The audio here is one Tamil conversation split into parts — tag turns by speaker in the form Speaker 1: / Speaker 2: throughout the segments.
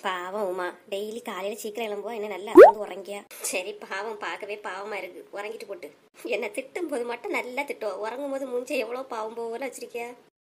Speaker 1: பாவம் உமா டெய்லி காலையில சீக்கிரம் எழும்புவா என்ன நல்லா வந்து உறங்கியா சரி பாவம் பார்க்கவே பாவமா இருக்கு உறங்கிட்டு போட்டு என்ன திட்டும் போது மட்டும் நல்லா திட்டுவோம் உறங்கும் போது மூஞ்சி எவ்வளவு பாவம் போல வச்சிருக்கியா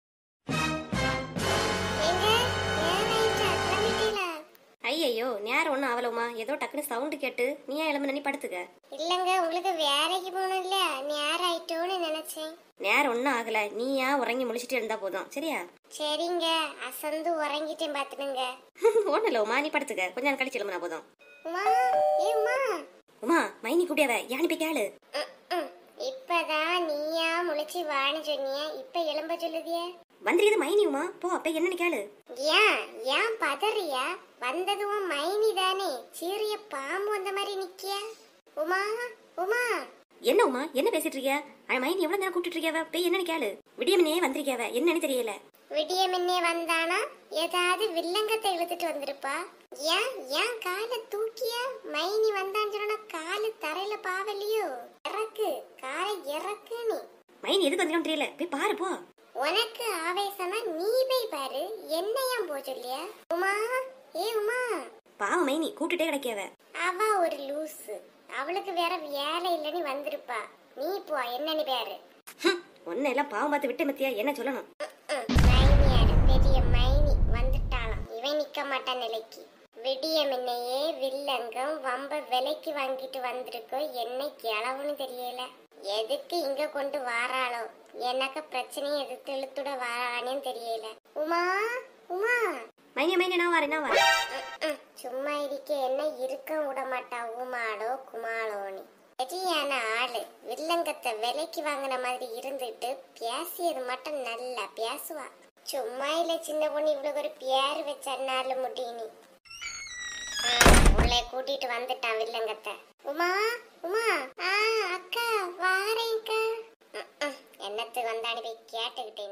Speaker 1: ஐயையோ நேரம் ஒன்றும் ஆகலவுமா ஏதோ டக்குன்னு சவுண்டு கேட்டு நீ ஏன் எழும்பு நீ படுத்துக்க
Speaker 2: இல்லங்க உங்களுக்கு வேலைக்கு போகணும் இல்ல நேரம் ஆயிட்டோன்னு நினைச்சேன்
Speaker 1: நேரம் ஒன்றும் ஆகல நீ ஏன் உறங்கி முழிச்சிட்டு இருந்தா போதும் சரியா
Speaker 2: சரிங்க அசந்து உறங்கிட்டேன் பாத்துனுங்க
Speaker 1: ஒன்றும் இல்லை உமா நீ படுத்துக்க கொஞ்ச நேரம் கழிச்சு எழும்புனா போதும்
Speaker 2: உமா ஏ உமா
Speaker 1: உமா மைனி கூப்பியாவ யானி போய் கேளு
Speaker 2: ம், ம். இப்பதான் நீயா முழிச்சு வான்னு சொன்னிய இப்ப எழும்ப சொல்லுதிய
Speaker 1: வந்துருக்குது மைனி உமா போ அப்ப என்னன்னு கேளு
Speaker 2: ஏன் ஏன் பதறியா வந்ததும் மைனி தானே சீரிய பாம்பு வந்த மாதிரி நிக்கிய உமா உமா
Speaker 1: என்ன உமா என்ன பேசிட்டு இருக்கியா அவன் மைனி எவ்வளவு நேரம் கூப்பிட்டு இருக்கியாவ போய் என்னன்னு கேளு விடியமனே வந்திருக்கியாவ என்னன்னு தெரியல
Speaker 2: விடிய முன்னே வந்தானா ஏதாவது வில்லங்கத்தை இழுத்துட்டு வந்திருப்பா ஏன் ஏன் காலை தூக்கிய மைனி வந்தான்னு சொன்னா காலு தரையில பாவலையோ இறக்கு காலை இறக்கு நீ
Speaker 1: மைனி எதுக்கு வந்துடும் தெரியல போய் பாரு போ
Speaker 2: உனக்கு ஆவேசமா நீ போய் பாரு என்ன ஏன் போ சொல்லியா உமா ஏ உமா
Speaker 1: பாவம் மைனி கூப்பிட்டுட்டே கிடைக்காவ
Speaker 2: அவ ஒரு லூசு அவளுக்கு வேற வேலை இல்லைன்னு வந்திருப்பா நீ போ என்னன்னு பேரு
Speaker 1: ஒன்னும் எல்லாம் பாவம் பார்த்து விட்டு மத்தியா என்ன சொல்லணும்
Speaker 2: மைனியாரு பெரிய மைனி வந்துட்டாளாம் இவன் நிக்க மாட்டான் நிலைக்கு விடிய முன்னையே வில்லங்கம் வம்ப விலைக்கு வாங்கிட்டு வந்திருக்கோ என்ன கிளவுன்னு தெரியல எதுக்கு இங்க கொண்டு வாராளோ எனக்கு பிரச்சனையை எதிர்த்து இழுத்துட வாரானே தெரியல உமா உமா
Speaker 1: மைனி மைனி நான் வரேன் நான் வரேன்
Speaker 2: ம்ம். சும்மா இருக்க என்ன இருக்க விட மாட்டா உமாளோ குமாளோன்னு சரியான ஆளு வில்லங்கத்தை விலைக்கு வாங்கின மாதிரி இருந்துட்டு பேசியது மட்டும் நல்லா பேசுவா சும்மா இல்ல சின்ன பொண்ணு இவ்வளவு ஒரு பேர் வச்சனால முடியும் உங்களை கூட்டிட்டு வந்துட்டான் வில்லங்கத்தை உமா உமா ஆ அக்கா வாரேன்க்கா ம்ம். என்னத்துக்கு வந்தானு போய் கேட்டுக்கிட்டேன்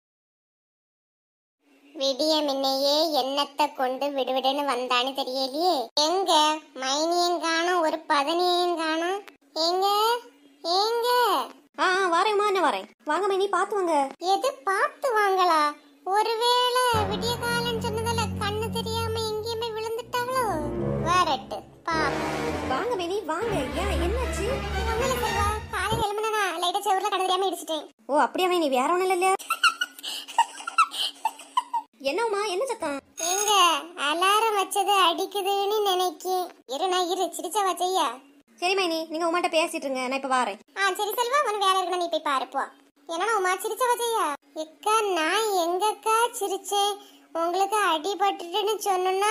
Speaker 2: விடிய முன்னையே எண்ணத்தை கொண்டு விடுவிடுன்னு வந்தான்னு தெரியலையே எங்க மைனியும் காணும் ஒரு பதனியும் காணும் எங்க எங்க
Speaker 1: ஆ ஆ வாரேம்மா என்ன வரேன் வாங்க மைனி பார்த்து வாங்க
Speaker 2: எது பார்த்து வாங்களா ஒருவேளை விடிய காலன்னு சொன்னதால கண்ணு தெரியாம எங்கேயுமே விழுந்துட்டாங்களோ வரட்டு பாப்போம்
Speaker 1: வாங்க மைனி வாங்க ஏன் என்னாச்சு
Speaker 2: ஒண்ணுல செல்வா காலையில எழுமனா லைட்டா செவர்ல கண்ணு தெரியாம இடிச்சிட்டேன்
Speaker 1: ஓ அப்படியா மைனி வேற ஒண்ணும் இல்லையா என்ன உமா என்ன சத்தம்
Speaker 2: எங்க அலாரம் வச்சது அடிக்குதுன்னு நினைக்கேன் இரு நான் இரு சிரிச்சா வச்சையா
Speaker 1: சரி மைனி நீங்க உமாட்ட பேசிட்டு இருங்க நான் இப்ப வாரேன்
Speaker 2: ஆ சரி செல்வா உனக்கு வேலை இருக்குன்னா நீ போய் பாரு போ என்னன்னா உமா சிரிச்ச வச்சையா எக்கா நான் எங்கக்கா சிரிச்சேன் உங்களுக்கு அடிபட்டுட்டுன்னு சொன்னா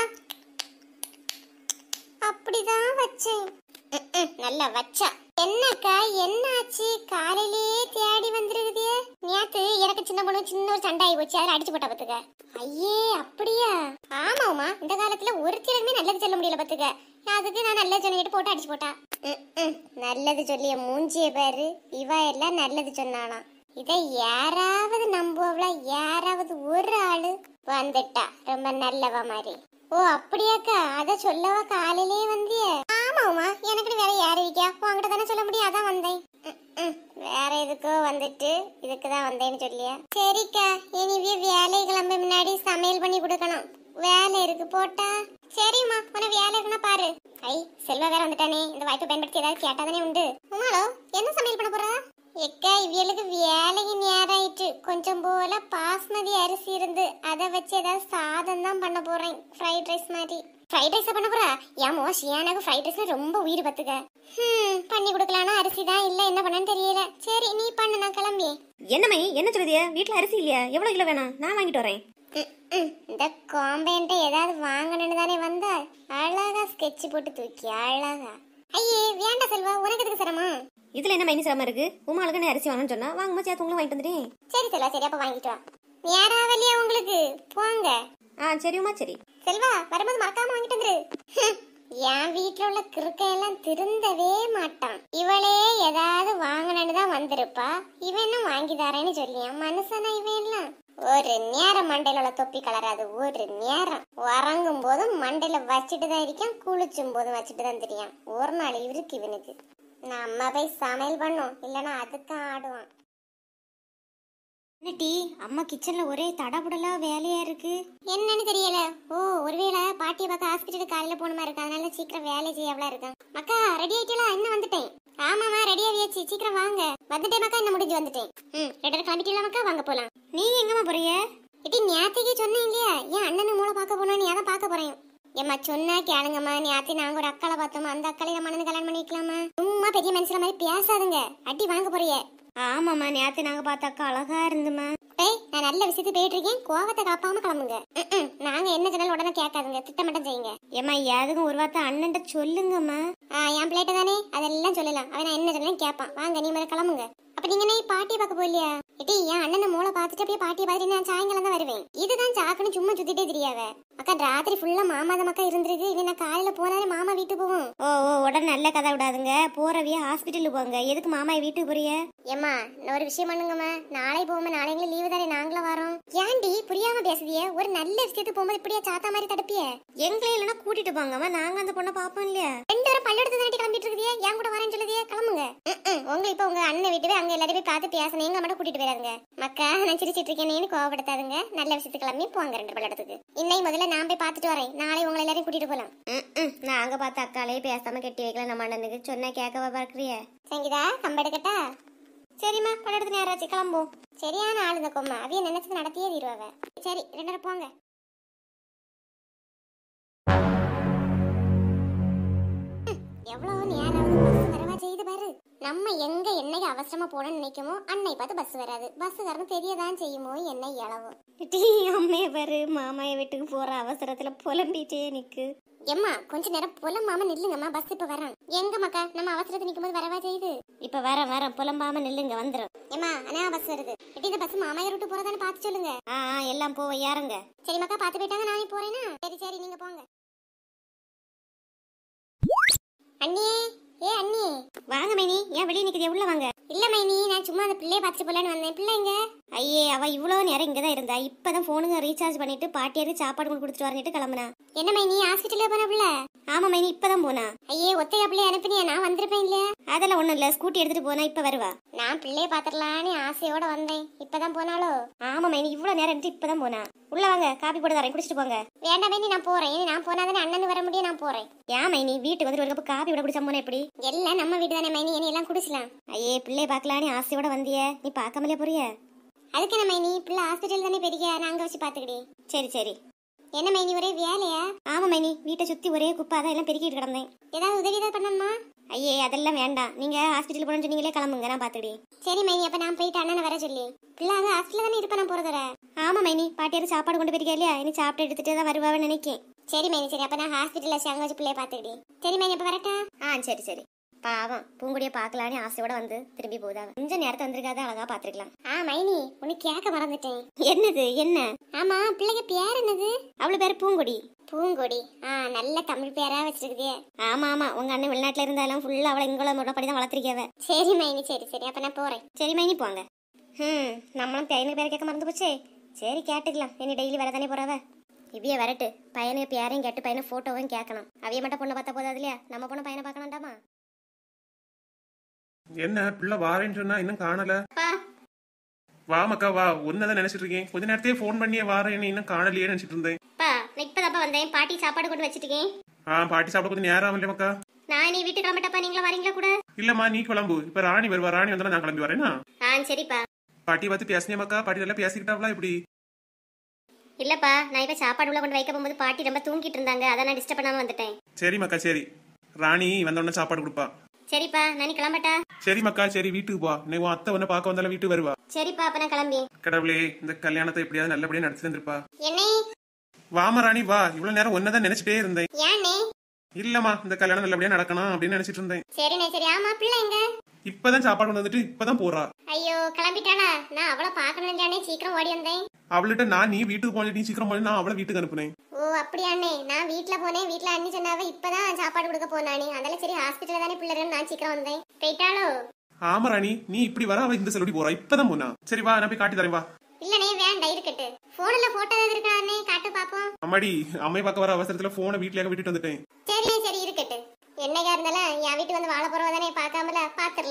Speaker 2: அப்படிதான் வச்சேன் ம், ம், நல்லா வச்சா என்னக்கா என்னாச்சு காலையிலேயே தேடி வந்திருக்குதே நேத்து எனக்கு சின்ன பொண்ணு சின்ன ஒரு சண்டை ஆகி போச்சு அதில் அடிச்சு போட்டா பத்துக்க ஐயே அப்படியா ஆமாமா இந்த காலத்துல ஒருத்தருமே நல்லது சொல்ல முடியல பத்துக்க அதுக்கு நான் நல்லது சொல்லிட்டு போட்டு அடிச்சு போட்டா ம், ம், நல்லது சொல்லிய மூஞ்சிய பாரு இவ எல்லாம் நல்லது சொன்னாலாம் இதை யாராவது நம்புவவளா யாராவது ஒரு ஆளு வந்துட்டா ரொம்ப நல்லவ மாதிரி ஓ அப்படியாக்கா அத சொல்லவா காலையிலே வந்தியே ஆமாமா எனக்கு வேற யாரு இருக்கா உன்கிட்ட தானே சொல்ல முடியும் அதான் வந்தேன் ம், ம், வேற எதுக்கோ வந்துட்டு இதுக்கு தான் வந்தேன்னு சொல்லியா சரிக்கா இனிவே வேலை கிளம்ப முன்னாடி சமையல் பண்ணி கொடுக்கணும் வேலை இருக்கு போட்டா சரிம்மா உன வேலை இருக்குன்னா பாரு ஐ செல்வா வேற வந்துட்டானே இந்த வாய்ப்பை பயன்படுத்தி ஏதாவது கேட்டாதானே உண்டு உமாளோ என்ன சமையல் பண்ண போறா எக்கா இவளுக்கு வேலைக்கு நேரம் ஆயிட்டு கொஞ்சம் போல பாஸ்மதி அரிசி இருந்து அதை வச்சு ஏதாவது சாதம் தான் பண்ண போறேன் ஃப்ரைட் ரைஸ் மாதிரி ஃப்ரைட் ரைஸ் பண்ண போறா ஏமோ ஷியானாக்கு ஃப்ரைட் ரைஸ்ல ரொம்ப உயிர் பத்துக்க ஹம் பண்ணி கொடுக்கலாம்னா அரிசி தான் இல்ல என்ன பண்ணன்னு தெரியல சரி நீ பண்ணு நான் கிளம்பி
Speaker 1: என்ன மைனி என்ன சொல்லுதிய வீட்ல அரிசி இல்லையா எவ்வளவு கிலோ வேணாம் நான் வாங்கிட்டு வரேன்
Speaker 2: ம், ம். இந்த காம்பேண்ட ஏதாவது வாங்கணும்னு தானே வந்த அழகா ஸ்கெட்ச் போட்டு தூக்கி அழகா ஐயே வேண்டாம் செல்வா உனக்கு எதுக்கு சிரமம்
Speaker 1: இதுல என்ன மைனி சிரமம் இருக்கு உமாளுக்கு அரிசி வாங்கணும்னு சொன்னா வாங்கும்போது சேர்த்து உங்களும் வாங்கிட்டு வந்துட்டேன்
Speaker 2: சரி செல்வா சரி அப்ப வாங்கிட்டு வா நேராவலியா உங்களுக்கு போங்க
Speaker 1: ஆ சரி உமா சரி
Speaker 2: செல்வா வரும்போது மறக்காம வாங்கிட்டு வந்துரு ஹம், என் வீட்ல உள்ள கிறுக்க எல்லாம் திருந்தவே மாட்டான் இவளே ஏதாவது வாங்கணும்னு தான் வந்திருப்பா இவனும் வாங்கி தரேன்னு சொல்லியான் மனுஷனா இவன் எல்லாம் ஒரு நேரம் மண்டையில உள்ள தொப்பி கலராது ஒரு நேரம் உறங்கும் போதும் மண்டையில வச்சுட்டு தான் இருக்கான் குளிச்சும் போதும் வச்சுட்டு தான் தெரியும் ஒரு நாள் இவருக்கு இவனுக்கு நம்ம போய் சமையல் பண்ணும் இல்லைன்னா அதுக்கு ஆடுவான் என்னடி அம்மா கிச்சன்ல ஒரே தடபுடலா வேலையா இருக்கு என்னன்னு தெரியல ஓ ஒருவேளை பாட்டியை பார்க்க ஹாஸ்பிட்டலுக்கு காலையில போகணுமா இருக்கு அதனால சீக்கிரம் வேலை செய்யவளா இருக்கேன் மக்கா ரெடி ஆயிட்டா இன்னும் வந்துட்டேன் ஆமாமா ரெடி ஆகியாச்சு சீக்கிரம் வாங்க வந்துட்டேன் மக்கா இன்னும் முடிஞ்சு வந்துட்டேன் ம் ரெண்டு கிளம்பிட்டீங்களா மக்கா வாங்க போலாம் நீங்க எங்கம்மா போறீங்க இட்டி நேத்திக்கு சொன்னேன் இல்லையா என் அண்ணனை மூளை பார்க்க போனோம் நீ அதை பார்க்க போறேன் ஏம்மா சொன்னா கேளுங்கம்மா நேத்தி நாங்க ஒரு அக்காளை பார்த்தோமா அந்த அக்காளை நம்ம அண்ணன் கல்யாணம் பண்ணிக்கலாமா சும்மா பெரிய மனுஷன மாதிரி பேசாதுங்க அடி வாங்க போறிய ஆமாம்மா நேத்து நாங்க பார்த்த அக்கா அழகா இருந்துமா ஏய் நான் நல்ல விஷயத்து போயிட்டு இருக்கேன் கோவத்தை காப்பாம கிளம்புங்க ம்ம். நாங்க என்ன சொன்னாலும் உடனே கேட்காதுங்க திட்டமட்டம் செய்யுங்க ஏம்மா எதுக்கும் ஒரு வார்த்தை அண்ணன்ட்ட சொல்லுங்கம்மா ஆ என் பிள்ளைகிட்ட தானே அதெல்லாம் சொல்லலாம் அவன் நான் என்ன சொன்னாலும் கேட்பான் வாங்க நீ முதல்ல கிளம்புங்க அப்ப நீங்க என்ன பாட்டியை பார்க்க போகலையா எட்டி என் அண்ணனை மூளை பார்த்துட்டு அப்படியே பாட்டியை பார்த்துட்டு நான் சாயங்காலம் தான் வருவேன் இதுதான் சாக்குன்னு சும்மா சுத்திட்டே தெரியாவ அக்கா ராத்திரி ஃபுல்லா மாமா தான் மக்கா இருந்திருக்கு இனி நான் காலையில போனாலே மாமா வீட்டுக்கு போவோம் ஓ ஓ உடனே நல்ல கதை விடாதுங்க போறவிய ஹாஸ்பிட்டலுக்கு போங்க எதுக்கு மாமா வீட்டுக்கு போறிய ஏம்மா நான் ஒரு விஷயம் பண்ணுங்கம்மா நாளை போவோம் நாளைங்களும் லீவு தானே நாங்களும் வரோம் ஏன்டி புரியாம பேசுதிய ஒரு நல்ல விஷயத்துக்கு போகும்போது இப்படியா சாத்தா மாதிரி தடுப்பிய எங்களை இல்லைன்னா கூட்டிட்டு போங்கம்மா நாங்க அந்த பொண்ணை பாப்போம் இல்லையா ரெண்டு பேரும் பல்லெடுத்து தாண்டி கிளம்பிட்டு இருக்குதியே என் கூட வரேன்னு சொல்லுதியே கிளம்புங்க ம்ம். உங்க இப்ப உங்க அண்ணன் வீட்டு போய் அங்க எல்லாரும் போய் பார்த்து பேசணும் எங்க மட்டும் கூட்டிட்டு போயிடாதுங்க மக்கா நான் சிரிச்சிட்டு இருக்கேன்னு கோவப்படுத்தாதுங்க நல்ல விஷயத்துக்கு கிளம்பி போங்க ரெண்டு பல்லெடுத்துக்கு இன்னைக்கு முதல்ல நான் போய் பார்த்துட்டு வரேன் நாளை உங்களை எல்லாரையும் கூட்டிட்டு போலாம் நான் அங்க பார்த்த அக்காலே பேசாம கட்டி வைக்கல நம்ம அண்ணனுக்கு சொன்னா கேட்கவா பார்க்கறிய சங்கீதா கம்பெடுக்கட்டா சரிம்மா பல்லெடுத்து நேராச்சு கிளம்பும் சரியான ஆளு இந்த கொம்மா அவிய நினைச்சது நடத்தியே தீருவாவ சரி ரெண்டு பேரும் போங்க எவ்வளவு நேரம் பஸ் வரவா செய்து பாரு நம்ம எங்க என்னைக்கு அவசரமா போகணும்னு நினைக்குமோ அன்னை பார்த்து பஸ் வராது பஸ் வரணும் தெரியதான் செய்யுமோ என்ன இளவோ டீ அம்மே பாரு மாமாய வீட்டுக்கு போற அவசரத்துல புலம்பிட்டே நிக்கு எம்மா கொஞ்ச நேரம் புலம்பாம நில்லுங்கம்மா பஸ் இப்ப வரான் எங்க மக்கா நம்ம அவசரத்துல நிக்கும் போது வரவா செய்யுது இப்ப வர வர புலம்பாம நில்லுங்க வந்துரும் ஏம்மா அண்ணா பஸ் வருது இப்படி இந்த பஸ் மாமாய ரூட்டு போறதான்னு பார்த்து சொல்லுங்க ஆ ஆ, எல்லாம் போவ யாருங்க சரி மக்கா பார்த்து போயிட்டாங்க நானே போறேனா சரி சரி நீங்க போங்க அண்ணியே ஏ அண்ணி வாங்க மைனி ஏன் வெளியே நிக்குது உள்ள வாங்க இல்ல மைனி நான் சும்மா அந்த பிள்ளைய பார்த்துட்டு போலான்னு வந்தேன் பிள்ளைங்க ஐயே அவ இவ்வளவு நேரம் இங்க தான் இருந்தா இப்பதான் போனுங்க ரீசார்ஜ் பண்ணிட்டு பாட்டியாரு சாப்பாடு கொண்டு கொடுத்துட்டு வரணிட்டு கிளம்புனா என்ன மைனி ஹாஸ்பிட்டல்ல போன பிள்ளை ஆமா மைனி இப்பதான் போனா ஐயே ஒத்தையா பிள்ளைய அனுப்பினியா நான் வந்திருப்பேன் இல்லையா அதெல்லாம் ஒண்ணும் இல்ல ஸ்கூட்டி எடுத்துட்டு போனா இப்ப வருவா நான் பிள்ளைய பாத்துடலான்னு ஆசையோட வந்தேன் இப்பதான் போனாலோ ஆமா மைனி இவ்வளவு நேரம் இருந்துட்டு இப்பதான் போனா உள்ள வாங்க காபி போட்டு தரேன் குடிச்சிட்டு போங்க வேண்டாம் மைனி நான் போறேன் இனி நான் போனாதானே அண்ணன் வர முடியும் நான் போறேன் ஏன் மைனி வீட்டுக்கு வந்து ஒரு கப் காபி விட குடிச்சா போனா எப்படி எல்லாம் நம்ம வீடு தானே மைனி இனி எல்லாம் குடிச்சலாம் ஐயே பிள்ளைய பார்க்கலான்னு ஆசையோட வந்திய நீ பார்க்காமலே போறிய அதுக்கு என்ன மைனி பிள்ளை ஹாஸ்பிட்டல் தானே பெரிய நான் அங்க வச்சு பாத்துக்கிடி சரி சரி என்ன மைனி ஒரே வேலையா ஆமா மைனி வீட்டை சுத்தி ஒரே குப்பை அதான் எல்லாம் பெருக்கிட்டு கிடந்தேன் ஏதாவது உதவி ஏதாவது பண்ணணுமா ஐயே அதெல்லாம் வேண்டாம் நீங்க ஹாஸ்பிட்டல் போகணும்னு சொன்னீங்களே கிளம்புங்க நான் பாத்துக்கிடி சரி மைனி அப்ப நான் போயிட்டு அண்ணனை வர சொல்லி பிள்ளை அங்க ஹாஸ்பிட்டல் தானே இருப்ப நான் போறதுற ஆமா மைனி பாட்டியாரு சாப்பாடு கொண்டு போயிருக்கா இல்லையா இனி சாப்பிட்டு எடுத்துட்டு தான் வருவான்னு நினைக்கேன் சரி மைனி சரி அப்ப நான் ஹாஸ்பிட்டல்ல வச்சு அங்க வச்சு பிள்ளைய பாத்துக்கிடி சரி மைனி அப்ப வரட்டா ஆ சரி சரி பாவம் பூங்குடிய பார்க்கலான்னு ஆசையோட வந்து திரும்பி போதா கொஞ்ச நேரத்தை வந்திருக்காத அழகா பாத்துருக்கலாம் ஆ மைனி உன்னை கேட்க மறந்துட்டேன் என்னது என்ன ஆமா பிள்ளைக்கு பேர் என்னது அவளு பேர் பூங்குடி பூங்கொடி ஆ நல்ல தமிழ் பேரா வச்சிருக்குதே ஆமா ஆமா உங்க அண்ணன் வெளிநாட்டுல இருந்தாலும் ஃபுல்லா அவளை இங்கோல முறைப்படி தான் வளர்த்திருக்கவ சரி மைனி சரி சரி அப்ப நான் போறேன் சரி மைனி போங்க ம் நம்மளும் பையனுக்கு பேரை கேட்க மறந்து போச்சே சரி கேட்டுக்கலாம் இனி டெய்லி வர தானே போறவ இவ்விய வரட்டு பையனுக்கு பேரையும் கேட்டு பையனை போட்டோவும் கேட்கணும் அவிய மட்டும் பொண்ணை பார்த்தா போதாது இல்லையா நம்ம பொண்ணு பையனை பார்க்கணும்டாமா
Speaker 3: என்ன பிள்ளை வாரேன்னு சொன்னா இன்னும் காணல வா மக்கா வா ஒன்னதான் நினைச்சிட்டு இருக்கேன் கொஞ்ச நேரத்தையே ஃபோன் பண்ணியே வாரேன்னு இன்னும் காணலையே நினைச்சிட்டு இருந்தேன்
Speaker 2: பா நான் இப்பதாப்பா வந்தேன் பாட்டி சாப்பாடு கொண்டு வச்சிருக்கேன்
Speaker 3: ஆ பாட்டி சாப்பிட கொஞ்சம் நேரம் ஆகல மக்கா
Speaker 2: நான் நீ வீட்டுக்கு கிளம்பிட்டப்பா நீங்களும் வரீங்களா கூட
Speaker 3: இல்லம்மா நீ கிளம்பு இப்ப ராணி வருவா ராணி வந்தா நான் கிளம்பி வரேனா
Speaker 2: ஆ சரிப்பா
Speaker 3: பாட்டி பார்த்து பேசினே மக்கா பாட்டி நல்லா பேசிக்கிட்டாங்களா இப்படி
Speaker 2: இல்லப்பா நான் இப்ப சாப்பாடு உள்ள கொண்டு வைக்க போகும்போது பாட்டி ரொம்ப தூங்கிட்டு இருந்தாங்க அதான் நான் டிஸ்டர்ப் பண்ணாம வந்துட்டேன்
Speaker 3: சரி மக்கா சரி ராணி வந்தோடனே சாப்பாடு கொடுப்பா
Speaker 2: சரிப்பா நான் கிளம்பட்டா
Speaker 3: சரி மக்கா சரி வீட்டுக்கு போ நீ உன் அத்தை உன்னை பார்க்க வந்தாலும் வீட்டுக்கு வருவா
Speaker 2: சரிப்பா அப்ப நான் கிளம்பி
Speaker 3: கடவுளே இந்த கல்யாணத்தை எப்படியாவது நல்லபடியா நடத்தி தந்திருப்பா
Speaker 2: என்னே
Speaker 3: வாமா ராணி வா இவ்வளவு நேரம் ஒன்னதான் நினைச்சிட்டே இருந்தேன்
Speaker 2: ஏன்னே
Speaker 3: இல்லம்மா இந்த கல்யாணம் நல்லபடியா நடக்கணும் அப்படின்னு நினைச்சிட்டு இருந்தேன்
Speaker 2: சரிண்ணே சரி ஆமா பிள்ளை எங்க
Speaker 3: இப்பதான் சாப்பாடு கொண்டு வந்துட்டு இப்பதான் போறா
Speaker 2: ஐயோ கிளம்பிட்டாளா நான் அவளை பார்க்கணும் தானே சீக்கிரம் ஓடி வந்தேன்
Speaker 3: அவள்கிட்ட நான் நீ வீட்டுக்கு போன நீ சீக்கிரம் போன நான் அவளை வீட்டுக்கு அனுப்புனேன்
Speaker 2: ஓ அப்படியாண்ணே நான் வீட்ல போனேன் வீட்ல அண்ணி சொன்னாவ இப்பதான் சாப்பாடு கொடுக்க போனானே அதனால சரி ஹாஸ்பிட்டல் தானே பிள்ளை இருக்குன்னு நான் சீக்கிரம் வந்தேன் போயிட்டாளோ
Speaker 3: ஆமா ராணி நீ இப்படி வர அவ இந்த செல்லுடி போறா இப்பதான் போனா சரி வா நான் போய் காட்டி தரேன் வா
Speaker 2: இல்லனே வேண்டாம் இருக்கட்டு போன்ல போட்டோ ஏதாவது இருக்கானே காட்டு பாப்போம்
Speaker 3: அம்மாடி அம்மை பார்க்க வர அவசரத்துல போனை வீட்லயே விட்டுட்டு வந்துட்டேன்
Speaker 2: சரி சரி இருக்கட்டு என்னைக்கா இருந்தாலும் என் வீட்டுக்கு வந்து வாழ போறவ தானே பார்க்காமல பாத்துடலாம்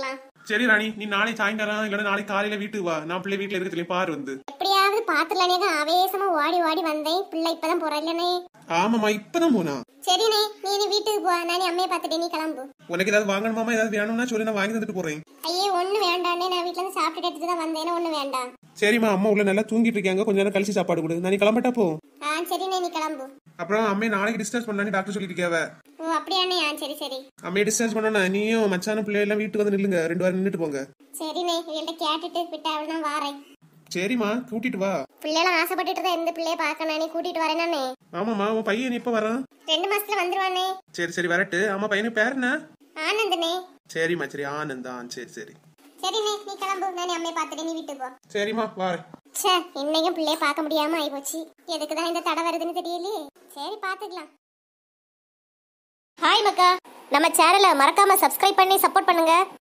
Speaker 3: சரி ராணி நீ நாளை சாயங்காலம் இல்லைன்னா நாளைக்கு காலையில வீட்டுக்கு வா நான் பிள்ளை வீட்டுல இருக்கிறதுலையும் பாரு வந்து
Speaker 2: எப்படியாவது பாத்துலானே தான் ஆவேசமா ஓடி ஓடி வந்தேன் பிள்ளை இப்பதான் போறா இல்லனே
Speaker 3: ஆமாமா இப்பதான் போனா
Speaker 2: சரிண்ணே நீ இனி வீட்டுக்கு போ நான் நீ அம்மையை பார்த்துட்டு நீ கிளம்பு
Speaker 3: உனக்கு ஏதாவது வாங்கணுமாமா ஏதாவது வேணும்னா சொல்லி நான் வாங்கி தந்துட்டு போறேன்
Speaker 2: ஐயே ஒண்ணு வேண்டாண்ணே நான் வீட்ல இருந்து சாப்பிட்டு எடுத்துட்டு தான் வந்தேன் ஒண்ணு வேண்டாம்
Speaker 3: சரிம்மா அம்மா உள்ள நல்லா தூங்கிட்டு இருக்காங்க கொஞ்ச நேரம் கழிச்சு சாப்பாடு கொடு நான் நீ கிளம்பட்டா போ
Speaker 2: ஆ சரிண்ணே நீ கிளம்பு
Speaker 3: அப்புறம் அம்மையை நாளைக்கு டிஸ்சார்ஜ் பண்ணான்னு டாக்டர் சொல்லிட்டு இருக்காவ
Speaker 2: ஓ அப்படியாண்ணே ஆ சரி சரி
Speaker 3: அம்மையை டிஸ்சார்ஜ் பண்ணோன்னா நீயும் மச்சான பிள்ளை எல்லாம் வீட்டுக்கு வந்து நில்லுங்க ரெண்டு வாரம் நின்றுட்டு போங்க
Speaker 2: சரிண்ணே இவள்கிட்ட கேட்டுட்டு விட்டா அவள் தான் வாரேன்
Speaker 3: சரிம்மா கூட்டிட்டு வா
Speaker 2: பிள்ளைலாம் ஆசைப்பட்டுட்டு தான் எந்த பிள்ளைய பார்க்கணும் நீ கூட்டிட்டு வரேனானே
Speaker 3: ஆமாம்மா உன் பையன் இப்ப வரான்
Speaker 2: ரெண்டு மாசத்துல வந்துருவானே
Speaker 3: சரி சரி வரட்டு ஆமா பையனுக்கு பேர் என்ன
Speaker 2: ஆனந்தனே
Speaker 3: சரிம்மா சரி ஆனந்த் ஆ சரி சரி
Speaker 2: சரிண்ணே நீ கிளம்பு நான் அம்மையை பார்த்துட்டு நீ வீட்டுக்கு போ
Speaker 3: சரிம்மா வாரேன்
Speaker 2: ச்சே இன்னைக்கும் பிள்ளைய பார்க்க முடியாம ஆயிப்போச்சு எதுக்கு தான் இந்த தடை வருதுன்னு தெரியலையே சரி பாத்துக்கலாம் ஹாய் மக்கா நம்ம சேனலை மறக்காம சப்ஸ்கிரைப் பண்ணி சப்போர்ட் பண்ணுங்க